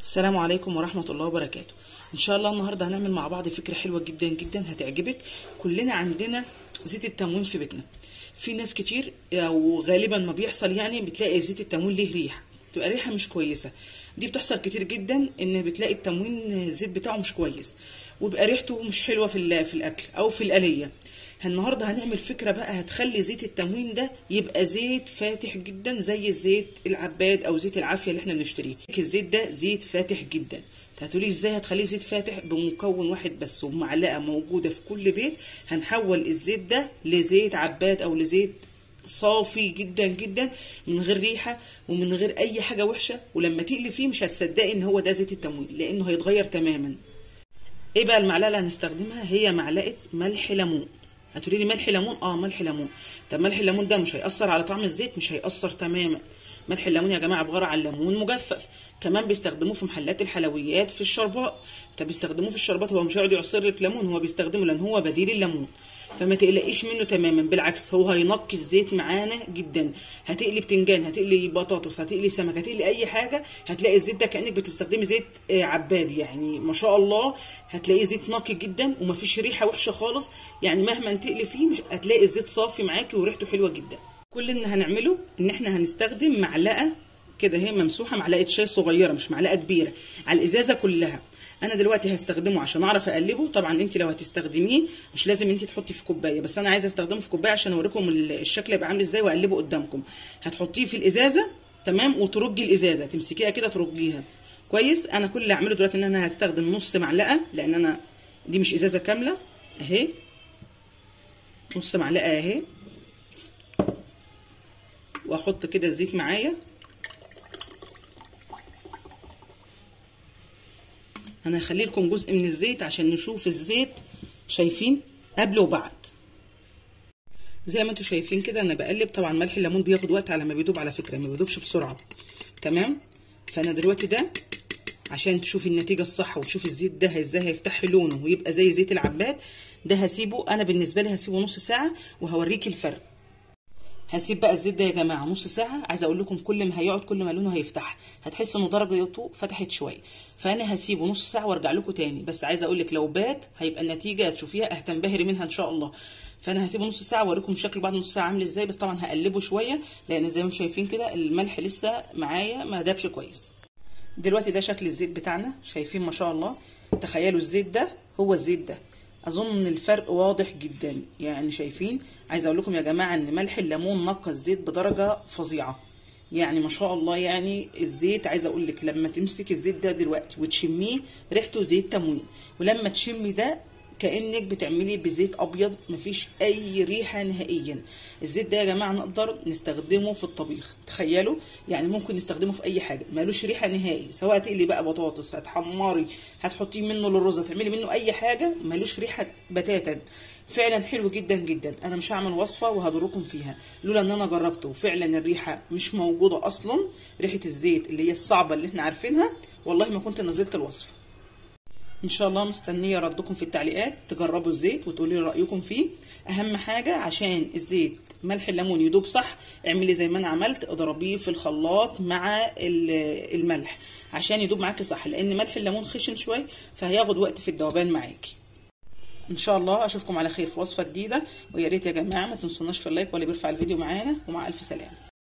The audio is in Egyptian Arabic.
السلام عليكم ورحمة الله وبركاته ان شاء الله النهاردة هنعمل مع بعض فكرة حلوة جدا جدا هتعجبك كلنا عندنا زيت التموين في بيتنا في ناس كتير او غالبا ما بيحصل يعني بتلاقي زيت التموين ليه ريحة تبقى ريحة مش كويسة دي بتحصل كتير جدا ان بتلاقي التموين الزيت بتاعه مش كويس ويبقى ريحته مش حلوة في في الاكل او في القلية النهارده هنعمل فكره بقى هتخلي زيت التموين ده يبقى زيت فاتح جدا زي الزيت العباد او زيت العافيه اللي احنا بنشتريه الزيت ده زيت فاتح جدا هتقولي ازاي هتخليه زيت فاتح بمكون واحد بس ومعلقه موجوده في كل بيت هنحول الزيت ده لزيت عباد او لزيت صافي جدا جدا من غير ريحه ومن غير اي حاجه وحشه ولما تقلي فيه مش هتصدقي ان هو ده زيت التموين لانه هيتغير تماما ايه بقى المعلقه اللي هنستخدمها هي معلقه ملح ليمون هتقولي لي ملح ليمون اه ملح ليمون طب ملح الليمون ده مش هيأثر على طعم الزيت مش هيأثر تماما ملح الليمون يا جماعه عباره عن ليمون مجفف كمان بيستخدموه في محلات الحلويات في الشربات طب بيستخدموه في الشربات هو مش هيقعد يعصر لك ليمون هو بيستخدمه لان هو بديل الليمون فما تقلقيش منه تماما بالعكس هو هينقي الزيت معانا جدا هتقلي بتنجان هتقلي بطاطس هتقلي سمك هتقلي اي حاجه هتلاقي الزيت ده كانك بتستخدمي زيت عباد يعني ما شاء الله هتلاقيه زيت نقي جدا ومفيش ريحه وحشه خالص يعني مهما تقلي فيه مش هتلاقي الزيت صافي معاكي وريحته حلوه جدا كل اللي هنعمله ان احنا هنستخدم معلقه كده هي ممسوحه معلقه شاي صغيره مش معلقه كبيره على الازازه كلها انا دلوقتي هستخدمه عشان اعرف اقلبه طبعا انت لو هتستخدميه مش لازم انت تحطي في كوبايه بس انا عايزه استخدمه في كوبايه عشان اوريكم الشكل يبقى عامل ازاي واقلبه قدامكم هتحطيه في الازازه تمام وترجي الازازه تمسكيها كده ترجيها كويس انا كل اللي هعمله دلوقتي ان انا هستخدم نص معلقه لان انا دي مش ازازه كامله اهي نص معلقه اهي واحط كده الزيت معايا انا هخلي لكم جزء من الزيت عشان نشوف الزيت شايفين قبل وبعد زي ما انتم شايفين كده انا بقلب طبعا ملح الليمون بياخد وقت على ما بيدوب على فكره ما بيدوبش بسرعه تمام فانا دلوقتي ده عشان تشوفي النتيجه الصح وتشوفي الزيت ده ازاي هيفتح لونه ويبقى زي زيت العباد ده هسيبه انا بالنسبه لي هسيبه نص ساعه وهوريكي الفرق هسيب بقى الزيت ده يا جماعه نص ساعه عايزه اقول لكم كل ما هيقعد كل ما لونه هيفتح هتحسوا انه درجته فتحت شويه فانا هسيبه نص ساعه وارجع لكم تاني بس عايزه اقول لك لو بات هيبقى النتيجه هتشوفيها هتنبهري منها ان شاء الله فانا هسيبه نص ساعه واوريكم شكل بعد نص ساعه عامل ازاي بس طبعا هقلبه شويه لان زي ما انتم شايفين كده الملح لسه معايا ما دابش كويس دلوقتي ده شكل الزيت بتاعنا شايفين ما شاء الله تخيلوا الزيت ده هو الزيت ده اظن الفرق واضح جدا يعني شايفين عايزه اقول لكم يا جماعه ان ملح الليمون نقى الزيت بدرجه فظيعه يعني ما شاء الله يعني الزيت عايزه اقول لك لما تمسك الزيت ده دلوقتي وتشميه ريحته زيت تموين ولما تشمي ده كانك بتعملي بزيت ابيض مفيش اي ريحه نهائيا الزيت ده يا جماعه نقدر نستخدمه في الطبيخ تخيلوا يعني ممكن نستخدمه في اي حاجه مالوش ريحه نهائي سواء تقلي بقى بطاطس هتحمري هتحطيه منه للرز هتعملي منه اي حاجه مالوش ريحه بتاتا فعلا حلو جدا جدا انا مش هعمل وصفه وهضركم فيها لولا ان انا جربته فعلا الريحه مش موجوده اصلا ريحه الزيت اللي هي الصعبه اللي احنا عارفينها والله ما كنت نزلت الوصفه ان شاء الله مستنيه ردكم في التعليقات تجربوا الزيت وتقولوا لي رايكم فيه اهم حاجه عشان الزيت ملح الليمون يدوب صح اعملي زي ما انا عملت اضربيه في الخلاط مع الملح عشان يدوب معاكي صح لان ملح الليمون خشن شويه فهياخد وقت في الذوبان معاكي ان شاء الله اشوفكم على خير في وصفه جديده ويا ريت يا جماعه ما تنسوناش في اللايك واللي بيرفع الفيديو معانا ومع الف سلامه